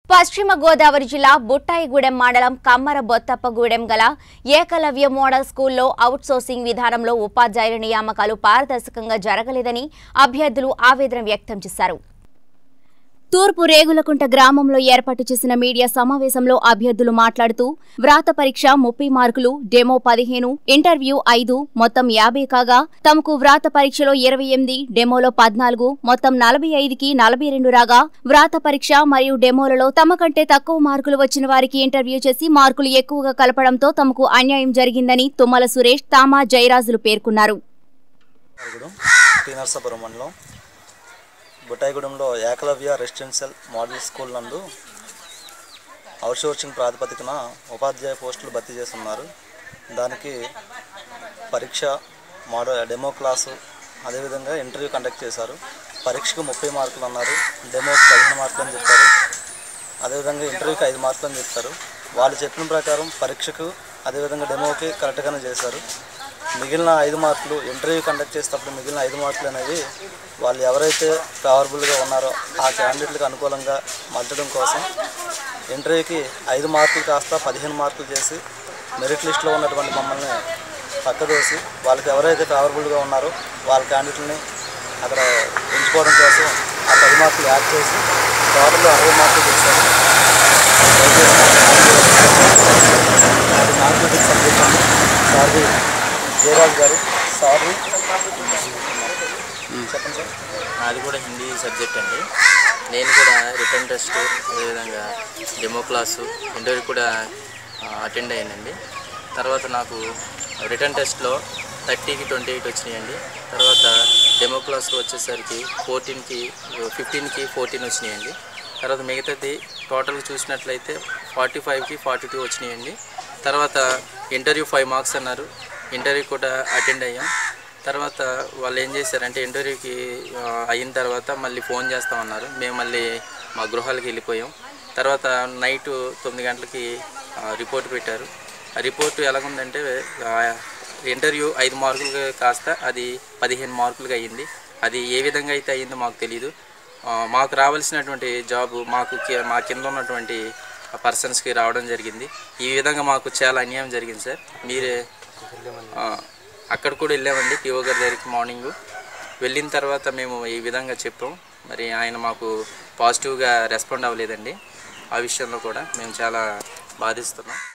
పశ్చిమ గోదావరి జిల్లా బుట్టాయిగూడెం మండలం కమ్మర బొత్తప్పగూడెం గల ఏకలవ్య మోడల్ స్కూల్లో అవుట్సోర్సింగ్ విధానంలో ఉపాధ్యాయుల నియామకాలు పారదర్శకంగా జరగలేదని అభ్యర్థులు ఆవేదన వ్యక్తం చేశారు తూర్పు రేగులకుంట గ్రామంలో ఏర్పాటు చేసిన మీడియా సమావేశంలో అభ్యర్థులు మాట్లాడుతూ వ్రాత పరీక్ష ముప్పై మార్కులు డెమో పదిహేను ఇంటర్వ్యూ ఐదు మొత్తం యాభై కాగా తమకు వ్రాత పరీక్షలో ఇరవై ఎనిమిది డెమోలో పద్నాలుగు మొత్తం నలభై ఐదుకి నలభై రెండు రాగా వ్రాత పరీక్ష మరియు డెమోలలో తమ కంటే తక్కువ మార్కులు వచ్చిన వారికి ఇంటర్వ్యూ చేసి మార్కులు ఎక్కువగా కలపడంతో తమకు అన్యాయం జరిగిందని తుమ్మల సురేష్ తామా జయరాజులు పేర్కొన్నారు బుట్టాయిగూడెం టీ నర్సాపురం మండలం బుట్టాయిగూడెంలో ఏకలవ్య రెసిడెన్షియల్ మోడల్ స్కూల్ నందు అవుట్సోర్సింగ్ ప్రాతిపదికన ఉపాధ్యాయ పోస్టులు భర్తీ చేస్తున్నారు దానికి పరీక్ష మోడల్ డెమో క్లాసు అదేవిధంగా ఇంటర్వ్యూ కండక్ట్ చేశారు పరీక్షకు ముప్పై మార్కులు అన్నారు డెమోకి పదిహేను మార్కులు అని చెప్పారు అదేవిధంగా ఇంటర్వ్యూకి ఐదు మార్కులు అని చెప్తారు వాళ్ళు చెప్పిన ప్రకారం పరీక్షకు అదేవిధంగా డెమోకి కరెక్ట్గానే చేశారు మిగిలిన ఐదు మార్కులు ఇంటర్వ్యూ కండక్ట్ చేసేటప్పుడు మిగిలిన ఐదు మార్కులు అనేవి వాళ్ళు ఎవరైతే ఫేవరబుల్గా ఉన్నారో ఆ క్యాండిడేట్లకు అనుకూలంగా మద్దడం కోసం ఇంటర్వ్యూకి ఐదు మార్కులు కాస్త పదిహేను మార్కులు చేసి మెరిట్ లిస్ట్లో ఉన్నటువంటి మమ్మల్ని పక్కదోసి వాళ్ళకి ఎవరైతే ఫేవరబుల్గా ఉన్నారో వాళ్ళ క్యాండిడేట్ని అక్కడ ఎంచుకోవడం కోసం ఆ పది మార్కులు యాడ్ చేసి టోటల్ అరవై మార్కులు చేశారు అది మ్యాథమెటిక్స్ సబ్జెక్ట్ అండి సార్ది జయరాజ్ గారు సార్ది చెప్పండి సార్ నాది కూడా హిందీ సబ్జెక్ట్ అండి నేను కూడా రిటర్న్ టెస్ట్ అదేవిధంగా డెమో క్లాసు ఇంటర్వ్యూ కూడా అటెండ్ అయ్యానండి తర్వాత నాకు రిటర్న్ టెస్ట్లో థర్టీకి ట్వంటీ ఎయిట్ వచ్చినాయండి తర్వాత డెమో క్లాస్లో వచ్చేసరికి ఫోర్టీన్కి ఫిఫ్టీన్కి ఫోర్టీన్ వచ్చినాయండి తర్వాత మిగతాది టోటల్గా చూసినట్లయితే ఫార్టీ ఫైవ్కి ఫార్టీ టూ వచ్చినాయండి తర్వాత ఇంటర్వ్యూ ఫైవ్ మార్క్స్ అన్నారు ఇంటర్వ్యూ కూడా అటెండ్ అయ్యాం తర్వాత వాళ్ళు ఏం చేశారంటే ఇంటర్వ్యూకి ఆ, అయిన తర్వాత మళ్ళీ ఫోన్ చేస్తామన్నారు మేము మళ్ళీ మా గృహాలకు వెళ్ళిపోయాం తర్వాత నైట్ తొమ్మిది గంటలకి ఆ, రిపోర్ట్ పెట్టారు ఆ రిపోర్ట్ ఎలాగుందంటే ఆ, ఇంటర్వ్యూ ఐదు మార్కులు కాస్త అది పదిహేను మార్కులుగా అయ్యింది అది ఏ విధంగా అయితే అయ్యిందో మాకు తెలియదు ఆ, మాకు రావాల్సినటువంటి జాబ్ మాకు కి- మా కింద ఉన్నటువంటి పర్సన్స్కి రావడం జరిగింది ఈ విధంగా మాకు చాలా అన్యాయం జరిగింది సార్ మీరే ఆ, అక్కడ కూడా వెళ్ళామండి పిఓ గారి దగ్గరికి మార్నింగ్ వెళ్ళిన తర్వాత మేము ఈ విధంగా చెప్పాం మరి ఆయన మాకు పాజిటివ్గా రెస్పాండ్ అవ్వలేదండి ఆ విషయంలో కూడా మేము చాలా బాధిస్తున్నాం